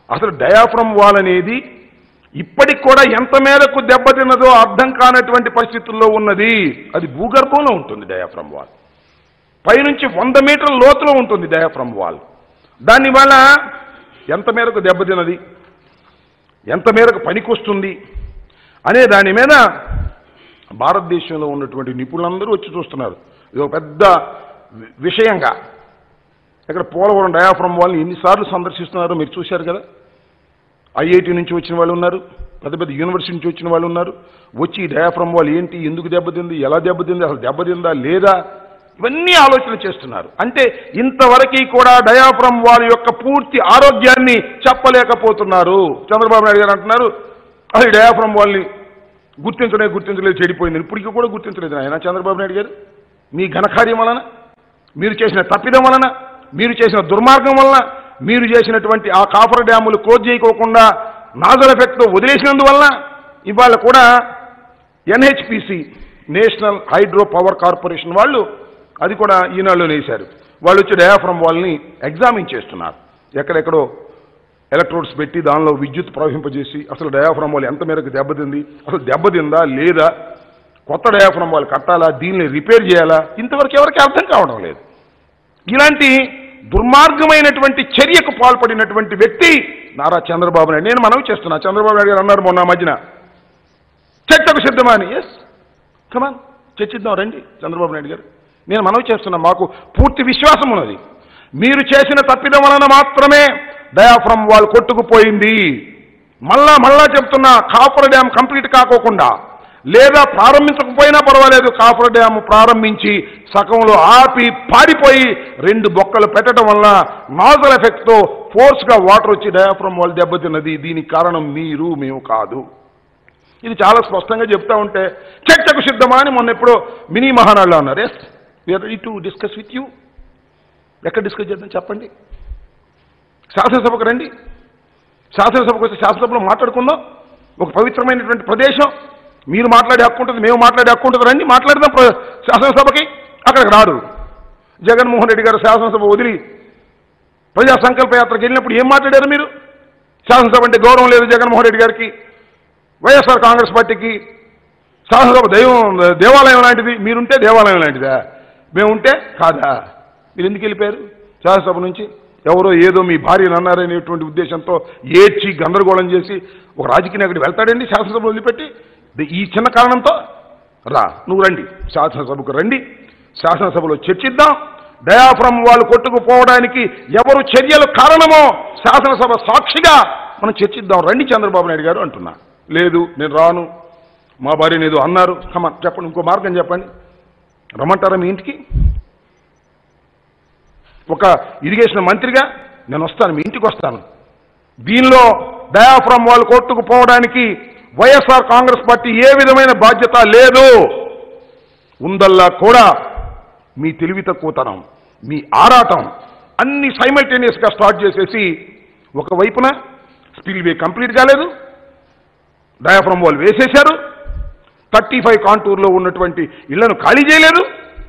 అసలు diaphragm wall అనేది ఇప్పటికి కూడా ఎంత మేరకు దెబ్బతిన్నదో అర్థం కానటువంటి పరిస్థితుల్లో ఉన్నది అది భూగర్భంలో ఉంటుంది డయాఫ్రమ్ వాల్ పైనుంచి వంద మీటర్ల లోతులో ఉంటుంది డయాఫ్రమ్ వాల్ దానివల్ల ఎంత మేరకు దెబ్బతిన్నది ఎంత మేరకు పనికొస్తుంది అనే దాని మీద భారతదేశంలో ఉన్నటువంటి నిపుణులందరూ వచ్చి చూస్తున్నారు ఇది ఒక పెద్ద వి- విషయంగా ఇక్కడ పోలవరం డయాఫ్రమ్ వాళ్ళని ఎన్నిసార్లు సందర్శిస్తున్నారో మీరు చూశారు కదా ఐఐటి నుంచి వచ్చిన వాళ్ళు ఉన్నారు పెద్ద పెద్ద యూనివర్సిటీ నుంచి వచ్చిన వాళ్ళు ఉన్నారు వచ్చి ఈ డయాఫ్రమ్ వాళ్ళు ఏంటి ఎందుకు దెబ్బతింది ఎలా దెబ్బతింది అసలు దెబ్బతిందా లేదా ఇవన్నీ ఆలోచన చేస్తున్నారు అంటే ఇంతవరకు కూడా డయాఫ్రమ్ వాల్ యొక్క పూర్తి ఆరోగ్యాన్ని చెప్పలేకపోతున్నారు చంద్రబాబు నాయుడు గారు అంటున్నారు అది డయాఫ్రమ్ వాళ్ళని గుర్తించనే గుర్తించలేదు చెడిపోయింది ఇప్పటికీ కూడా గుర్తించలేదు ఆయన చంద్రబాబు నాయుడు గారు మీ ఘనకార్యం వలన మీరు చేసిన తప్పిదం వలన మీరు చేసిన దుర్మార్గం వలన మీరు చేసినటువంటి ఆ కాఫర్ డ్యాములు క్లోజ్ చేయకోకుండా నాజల్ ఎఫెక్ట్తో వదిలేసినందువలన ఇవాళ కూడా NHPC national hydro power corporation వాళ్ళు అది కూడా ఈనాడులో వేశారు వాళ్ళు వచ్చి డయాఫ్రమ్ వాళ్ళని ఎగ్జామిన్ చేస్తున్నారు ఎక్కడెక్కడో ఎలక్ట్రోడ్స్ పెట్టి దానిలో విద్యుత్ ప్రవహింపజేసి అసలు డయాఫ్రమ్ వాళ్ళు ఎంత మేరకు దెబ్బతింది అసలు దెబ్బతిందా లేదా కొత్త డయాఫ్రమ్ వాళ్ళు కట్టాలా దీన్ని రిపేర్ చేయాలా ఇంతవరకు ఎవరికి అర్థం కావడం లేదు ఇలాంటి దుర్మార్గమైనటువంటి చర్యకు పాల్పడినటువంటి వ్యక్తి నారా చంద్రబాబు నాయుడు నేను మనవి చేస్తున్నా చంద్రబాబు నాయుడు గారు అన్నారు మొన్న ఆ మధ్యన చర్చకు సిద్ధమా అని ఎస్ కమాన్ చర్చిద్దాం రండి చంద్రబాబు నాయుడు గారు నేను మనవి చేస్తున్నా మాకు పూర్తి విశ్వాసం ఉన్నది మీరు చేసిన తప్పిదం వలన మాత్రమే డయాఫ్రమ్ వాల్ కొట్టుకుపోయింది మళ్ళా మళ్ళా చెప్తున్నా కాపర్ డ్యామ్ కంప్లీట్ కాకోకుండా లేదా ప్రారంభించకపోయినా పర్వాలేదు కాపర్ డ్యామ్ ప్రారంభించి సగంలో ఆపి పారిపోయి రెండు బొక్కలు పెట్టడం వల్ల నాజల్ ఎఫెక్ట్తో ఫోర్స్గా వాటర్ వచ్చి డయాఫ్రమ్ వాల్ దెబ్బతిన్నది దీనికి కారణం మీరు మేము కాదు ఇది చాలా స్పష్టంగా చెప్తా ఉంటే చర్చకు సిద్ధమా అని మొన్న ఎప్పుడో మినీ మహానాడులో అన్నారు yes we are ready to discuss with you ఎక్కడ డిస్కస్ చేద్దాం చెప్పండి శాసనసభకు రండి శాసనసభకు వచ్చి శాసనసభలో మాట్లాడుకుందాం ఒక పవిత్రమైనటువంటి ప్రదేశం మీరు మాట్లాడే హక్కు ఉంటుంది మేము మాట్లాడే హక్కు ఉంటుంది రండి మాట్లాడదాం ప్ర- శాసనసభకి అక్కడికి రాడు జగన్మోహన్ రెడ్డి గారు శాసనసభ వదిలి ప్రజా సంకల్ప యాత్రకు వెళ్ళినప్పుడు ఏం మాట్లాడారు మీరు శాసనసభ అంటే గౌరవం లేదు జగన్మోహన్ రెడ్డి గారికి వైఎస్ఆర్ కాంగ్రెస్ పార్టీకి శాసనసభ దైవం దేవాలయం లాంటిది మీరుంటే దేవాలయం లాంటిదా మేముంటే కాదా మీరు ఎందుకు వెళ్ళిపోయారు శాసనసభ నుంచి ఎవరో ఏదో మీ భార్యను అన్నారనేటువంటి ఉద్దేశంతో ఏడ్చి గందరగోళం చేసి ఒక రాజకీయ నాయకుడు వెళ్తాడండి శాసనసభ వదిలిపెట్టి ది- ఈ చిన్న కారణంతో రా నువ్వు రండి శాసనసభకు రండి శాసనసభలో చర్చిద్దాం డయాఫ్రమ్ వాళ్ళు కొట్టుకుపోవడానికి ఎవరు చర్యలు కారణమో శాసనసభ సాక్షిగా మనం చర్చిద్దాం రండి చంద్రబాబు నాయుడు గారు అంటున్నా లేదు నేను రాను మా భార్యని ఏదో అన్నారు కమా చెప్పండి ఇంకో మార్గం చెప్పండి రమ్మంటారా మీ ఇంటికి ఒక ఇరిగేషన్ మంత్రిగా నేను వస్తాను మీ ఇంటికి వస్తాను దీనిలో డయాఫ్రమ్ వాళ్ళు కొట్టుకుపోవడానికి వైఎస్ఆర్ కాంగ్రెస్ పార్టీ ఏ విధమైన బాధ్యత లేదు ఉందల్లా కూడా మీ తెలివి తక్కువతనం మీ ఆరాటం అన్ని సైమల్టేనియస్గా స్టార్ట్ చేసేసి ఒకవైపున స్పిల్వే కంప్లీట్ కాలేదు డయాఫ్రమ్ వాల్ వేసేశారు థర్టీ ఫైవ్ కాంటూర్లో ఉన్నటువంటి ఇళ్లను ఖాళీ చేయలేదు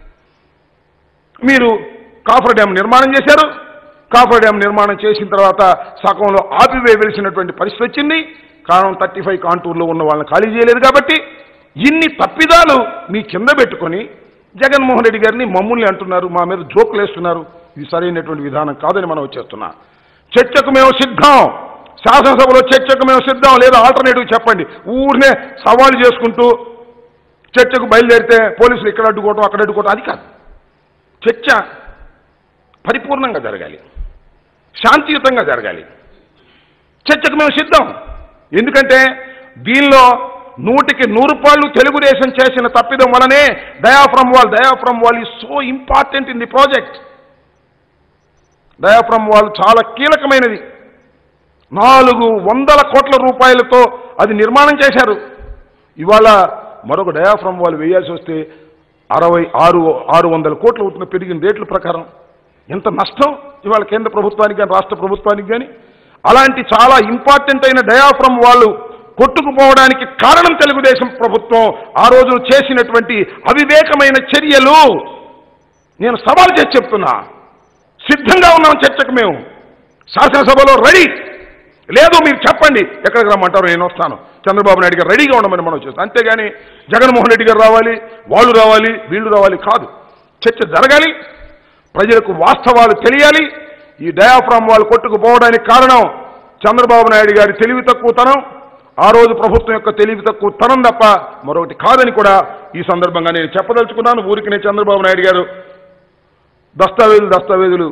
మీరు కాఫర్ డ్యామ్ నిర్మాణం చేశారు కాఫర్ డ్యామ్ నిర్మాణం చేసిన తర్వాత సగంలో ఆపివేయవలసినటువంటి పరిస్థితి వచ్చింది కారణం థర్టీ ఫైవ్ కాంటూర్లో ఉన్న వాళ్ళని ఖాళీ చేయలేదు కాబట్టి ఇన్ని తప్పిదాలు మీ కింద పెట్టుకొని జగన్మోహన్ రెడ్డి గారిని మమ్మల్ని అంటున్నారు మా మీద జోకులు వేస్తున్నారు ఇది సరైనటువంటి విధానం కాదని మనం వచ్చేస్తున్నా చర్చకు మేము సిద్ధం శాసనసభలో చర్చకు మేము సిద్ధం లేదా ఆల్టర్నేటివ్ చెప్పండి ఊరినే సవాలు చేసుకుంటూ చర్చకు బయలుదేరితే పోలీసులు ఇక్కడ అడ్డుకోవటం అక్కడ అడ్డుకోవటం అది కాదు చర్చ పరిపూర్ణంగా జరగాలి శాంతియుతంగా జరగాలి చర్చకు మేము సిద్ధం ఎందుకంటే దీనిలో నూటికి నూరు పాళ్ళు తెలుగుదేశం చేసిన తప్పిదం వలనే diaphragm wall diaphragm wall is so important in the project diaphragm wall చాలా కీలకమైనది నాలుగు వందల కోట్ల రూపాయలతో అది నిర్మాణం చేశారు ఇవాళ మరొక డయాఫ్రమ్ వాల్ వేయాల్సి వస్తే అరవై ఆరు ఆరు వందల కోట్లు అవుతున్న పెరిగిన రేట్ల ప్రకారం ఎంత నష్టం ఇవాళ కేంద్ర ప్రభుత్వానికి కానీ రాష్ట్ర ప్రభుత్వానికి కానీ అలాంటి చాలా ఇంపార్టెంట్ అయిన డయాఫ్రమ్ వాళ్ళు కొట్టుకుపోవడానికి కారణం తెలుగుదేశం ప్రభుత్వం ఆ రోజు చేసినటువంటి అవివేకమైన చర్యలు నేను సవాల్ చేసి చెప్తున్నా సిద్ధంగా ఉన్నాం చర్చకు మేము శాసనసభలో రెడీ లేదు మీరు చెప్పండి ఎక్కడికి రమ్మంటారు నేను వస్తాను చంద్రబాబు నాయుడు గారు రెడీగా ఉండమని మనం చేస్తాం అంతేగాని జగన్మోహన్ రెడ్డి గారు రావాలి వాళ్ళు రావాలి వీళ్ళు రావాలి కాదు చర్చ జరగాలి ప్రజలకు వాస్తవాలు తెలియాలి ఈ డయాఫ్రామ్ వాళ్ళు కొట్టుకుపోవడానికి కారణం చంద్రబాబు నాయుడు గారి తెలివి తక్కువతనం ఆ రోజు ప్రభుత్వం యొక్క తెలివి తక్కువతనం తప్ప మరొకటి కాదని కూడా ఈ సందర్భంగా నేను చెప్పదలుచుకున్నాను ఊరికి నేను చంద్రబాబు నాయుడు గారు దస్తావేజులు దస్తావేజులు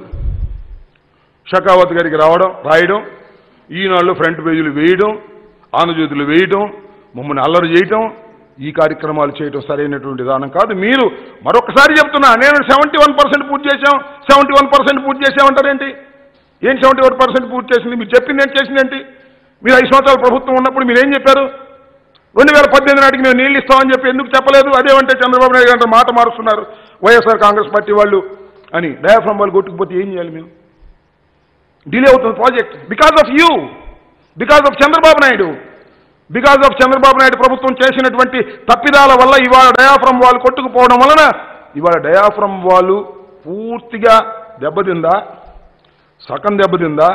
షకావత్ గారికి రావడం రాయడం ఈనాళ్ళు ఫ్రంట్ పేజీలు వేయడం ఆంధ్రజ్యోతులు వేయడం మమ్మల్ని అల్లరి చేయటం ఈ కార్యక్రమాలు చేయటం సరైనటువంటి విధానం కాదు మీరు మరొకసారి చెప్తున్నా నేను సెవెంటీ వన్ పర్సెంట్ పూర్తి చేశాం సెవెంటీ వన్ పర్సెంట్ పూర్తి చేశామంటారేంటి ఏం సెవెంటీ వన్ పర్సెంట్ పూర్తి చేసింది మీరు చెప్పింది ఏంటి చేసింది ఏంటి మీరు ఐదు సంవత్సరాల ప్రభుత్వం ఉన్నప్పుడు మీరు ఏం చెప్పారు రెండు వేల పద్దెనిమిది నాటికి మేము నీళ్ళు ఇస్తామని చెప్పి ఎందుకు చెప్పలేదు అదేమంటే చంద్రబాబు నాయుడు గారు మాట మారుస్తున్నారు వైఎస్ఆర్ కాంగ్రెస్ పార్టీ వాళ్ళు అని డయాఫ్రమ్ వాళ్ళు కొట్టుకుపోతే ఏం చేయాలి మేము డిలే అవుతుంది project because of you because of Chandrababu Naidu because of Chandrababu Naidu ప్రభుత్వం చేసినటువంటి తప్పిదాల వల్ల ఇవాళ డయాఫ్రమ్ వాళ్ళు కొట్టుకుపోవడం వలన ఇవాళ డయాఫ్రమ్ వాళ్ళు పూర్తిగా దెబ్బతిందా సగం దెబ్బతిందా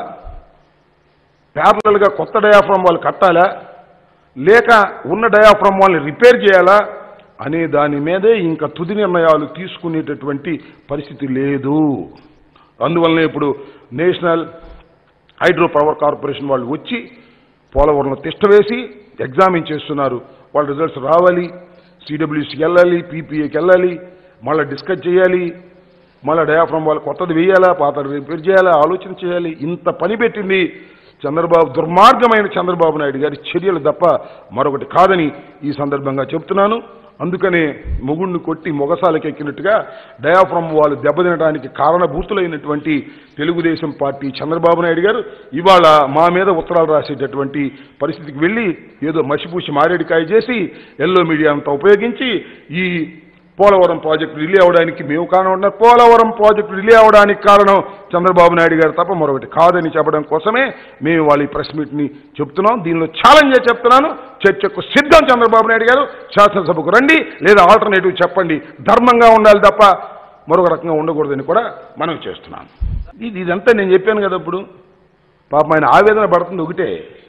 ప్యారలల్గా కొత్త డయాఫ్రమ్ వాళ్ళు కట్టాలా లేక ఉన్న డయాఫ్రమ్ వాళ్ళని రిపేర్ చేయాలా అనే దాని మీదే ఇంకా తుది నిర్ణయాలు తీసుకునేటటువంటి పరిస్థితి లేదు అందువలన ఇప్పుడు నేషనల్ హైడ్రో పవర్ కార్పొరేషన్ వాళ్ళు వచ్చి పోలవరంలో తిష్ట వేసి ఎగ్జామిన్ చేస్తున్నారు వాళ్ళ రిజల్ట్స్ రావాలి సిడబ్ల్యూసీకి వెళ్ళాలి పీపీఏకి వెళ్ళాలి మళ్ళీ డిస్కస్ చేయాలి మళ్ళీ డయాఫ్రమ్ వాళ్ళు కొత్తది వేయాలా పాత రిపేర్ చేయాలా ఆలోచన చేయాలి ఇంత పని పెట్టింది చంద్రబాబు దుర్మార్గమైన చంద్రబాబు నాయుడు గారి చర్యలు తప్ప మరొకటి కాదని ఈ సందర్భంగా చెప్తున్నాను అందుకనే మొగుడిని కొట్టి మొగసాలకు ఎక్కినట్టుగా డయాఫ్రమ్ వాళ్ళు దెబ్బతినడానికి కారణభూతులైనటువంటి తెలుగుదేశం పార్టీ చంద్రబాబు నాయుడు గారు ఇవాళ మా మీద ఉత్తరాలు రాసేటటువంటి పరిస్థితికి వెళ్ళి ఏదో మసిపూసి మారేడికాయ చేసి ఎల్లో మీడియా అంతా ఉపయోగించి ఈ పోలవరం ప్రాజెక్టు రిలే అవడానికి మేము కారణం పోలవరం ప్రాజెక్టు రిలే అవడానికి కారణం చంద్రబాబు నాయుడు గారు తప్ప మరొకటి కాదని చెప్పడం కోసమే మేము వాళ్ళ ఈ ప్రెస్ మీట్ని చెప్తున్నాం దీనిలో ఛాలెంజ్ చెప్తున్నాను చర్చకు సిద్ధం చంద్రబాబు నాయుడు గారు శాసనసభకు రండి లేదా ఆల్టర్నేటివ్ చెప్పండి ధర్మంగా ఉండాలి తప్ప మరొక రకంగా ఉండకూడదని కూడా మనం చేస్తున్నాను ఇది ఇదంతా నేను చెప్పాను కదా ఇప్పుడు పాపం ఆయన ఆవేదన పడుతుంది ఒకటే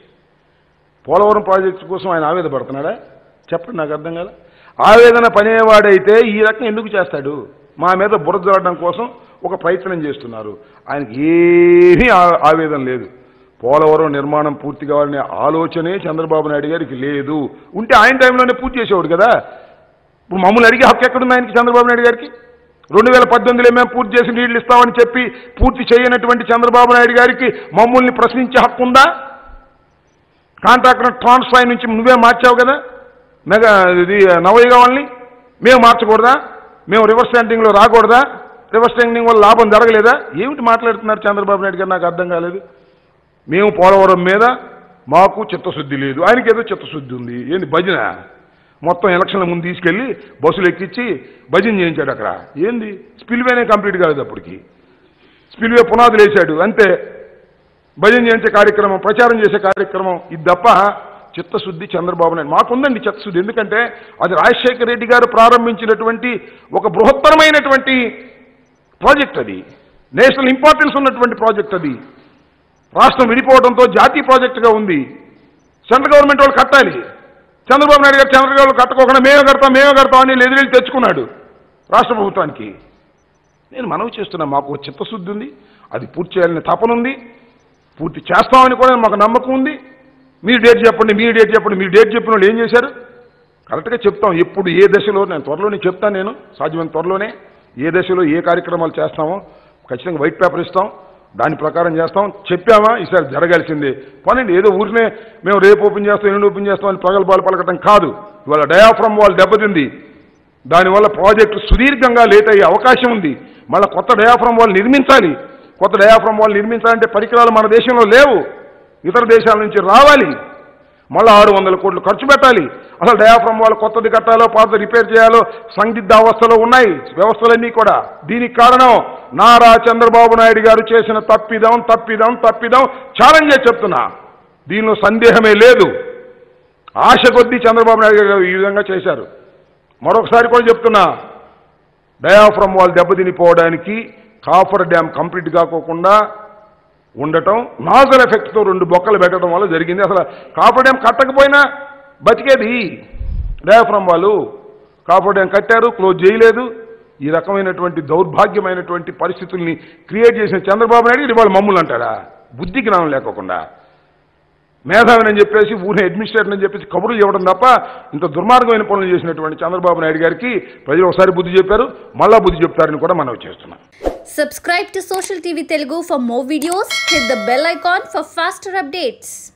పోలవరం ప్రాజెక్టు కోసం ఆయన ఆవేదన పడుతున్నాడా చెప్పండి నాకు అర్థం కాదు ఆవేదన పనేవాడైతే ఈ రకం ఎందుకు చేస్తాడు మా మీద బురద జరగడం కోసం ఒక ప్రయత్నం చేస్తున్నారు ఆయనకి ఏమీ ఆ- ఆవేదన లేదు పోలవరం నిర్మాణం పూర్తి కావాలనే ఆలోచనే చంద్రబాబు నాయుడు గారికి లేదు ఉంటే ఆయన టైంలోనే పూర్తి చేసేవాడు కదా ఇప్పుడు మమ్మల్ని అడిగే హక్కు ఎక్కడుంది ఆయనకి చంద్రబాబు నాయుడు గారికి రెండు వేల పద్దెనిమిదిలో మేము పూర్తి చేసి నీళ్లు ఇస్తామని చెప్పి పూర్తి చేయనటువంటి చంద్రబాబు నాయుడు గారికి మమ్మల్ని ప్రశ్నించే హక్కు ఉందా కాంట్రాక్టర్ ట్రాన్స్ఫర్ నుంచి నువ్వే మార్చావు కదా మెగా ఇది నవయుగ వాళ్ళని మేము మార్చకూడదా మేము రివర్స్ ట్యాండింగ్లో రాకూడదా రివర్స్ ట్యాండింగ్ వల్ల లాభం జరగలేదా ఏమిటి మాట్లాడుతున్నారు చంద్రబాబు నాయుడు గారు నాకు అర్థం కాలేదు మేము పోలవరం మీద మాకు చిత్తశుద్ధి లేదు ఆయనకి ఏదో చిత్తశుద్ధి ఉంది ఏంది భజన మొత్తం ఎలక్షన్ల ముందు తీసుకెళ్ళి బస్సులు ఎక్కించి భజన చేయించాడు అక్కడ ఏంది స్పిల్వేనే కంప్లీట్ కాలేదు అప్పటికి స్పిల్వే పునాదులు వేశాడు అంతే భజన చేయించే కార్యక్రమం ప్రచారం చేసే కార్యక్రమం ఇది తప్ప చిత్తశుద్ధి చంద్రబాబు నాయుడు మాకుందండి చిత్తశుద్ధి ఎందుకంటే అది రాజశేఖర రెడ్డి గారు ప్రారంభించినటువంటి ఒక బృహత్తరమైనటువంటి ప్రాజెక్ట్ అది నేషనల్ ఇంపార్టెన్స్ ఉన్నటువంటి ప్రాజెక్ట్ అది రాష్ట్రం విడిపోవడంతో జాతీయ ప్రాజెక్టుగా ఉంది సెంట్రల్ గవర్నమెంట్ వాళ్ళు కట్టాలి చంద్రబాబు నాయుడు గారు చంద్రబాబు గారు కట్టుకోకుండా మేమే కడతాం మేమే కడతాం అని ఎదురెళ్ళి తెచ్చుకున్నాడు రాష్ట్ర ప్రభుత్వానికి నేను మనవి చేస్తున్నా మాకు ఒక చిత్తశుద్ధి ఉంది అది పూర్తి చేయాలని తపన ఉంది పూర్తి చేస్తామని కూడా మాకు నమ్మకం ఉంది మీరు డేట్ చెప్పండి మీరు డేట్ చెప్పండి మీరు డేట్ చెప్పిన వాళ్ళు ఏం చేశారు కరెక్ట్గా చెప్తాం ఎప్పుడు ఏ దశలో నేను త్వరలోనే చెప్తాను నేను సాధ్యమైన త్వరలోనే ఏ దశలో ఏ కార్యక్రమాలు చేస్తామో ఖచ్చితంగా వైట్ పేపర్ ఇస్తాం దాని ప్రకారం చేస్తాం చెప్పామా ఈసారి జరగాల్సిందే పోనండి ఏదో ఊరినే మేము రేపు ఓపెన్ చేస్తాం ఎల్లుండి ఓపెన్ చేస్తాం అని ప్రగల్భాలు పలకటం కాదు ఇవాళ డయాఫ్రమ్ వాళ్ళు దెబ్బతింది దానివల్ల ప్రాజెక్టు సుదీర్ఘంగా లేట్ అయ్యే అవకాశం ఉంది మళ్ళీ కొత్త డయాఫ్రమ్ వాళ్ళు నిర్మించాలి కొత్త డయాఫ్రమ్ వాళ్ళు నిర్మించాలంటే పరికరాలు మన దేశంలో లేవు ఇతర దేశాల నుంచి రావాలి మళ్ళీ ఆరు వందల కోట్లు ఖర్చు పెట్టాలి అసలు డయాఫ్రమ్ వాళ్ళు కొత్తది కట్టాలో పాత రిపేర్ చేయాలో సందిగ్ధ అవస్థలో ఉన్నాయి వ్యవస్థలన్నీ కూడా దీనికి కారణం నారా చంద్రబాబు నాయుడు గారు చేసిన తప్పిదం తప్పిదం తప్పిదం ఛాలెంజ్ చేసి చెప్తున్నా దీనిలో సందేహమే లేదు ఆశ కొద్దీ చంద్రబాబు నాయుడు గారు ఈ విధంగా చేశారు మరొకసారి కూడా చెప్తున్నా డయాఫ్రమ్ వాళ్ళు దెబ్బతినిపోవడానికి కాఫర్ డ్యామ్ కంప్లీట్ కాకోకుండా ఉండటం నాజల్ ఎఫెక్ట్తో రెండు బొక్కలు పెట్టడం వల్ల జరిగింది అసలు కాపర్ డ్యామ్ కట్టకపోయినా బతికేది డయాఫ్రమ్ వాళ్ళు కాపర్ డ్యామ్ కట్టారు క్లోజ్ చేయలేదు ఈ రకమైనటువంటి దౌర్భాగ్యమైనటువంటి పరిస్థితుల్ని క్రియేట్ చేసిన చంద్రబాబు నాయుడు ఇవాళ మమ్ములు అంటాడా బుద్ధి జ్ఞానం లేకోకుండా మేధావిని అని చెప్పేసి ఊరిని అడ్మినిస్ట్రేటర్ అని చెప్పేసి కబుర్లు ఇవ్వడం తప్ప ఇంత దుర్మార్గమైన పనులు చేసినటువంటి చంద్రబాబు నాయుడు గారికి ప్రజలు ఒకసారి బుద్ధి చెప్పారు మళ్ళా బుద్ధి చెప్తారని కూడా మనం చేస్తున్నాం Subscribe to Social TV Telugu for more videos. Hit the bell icon for faster updates.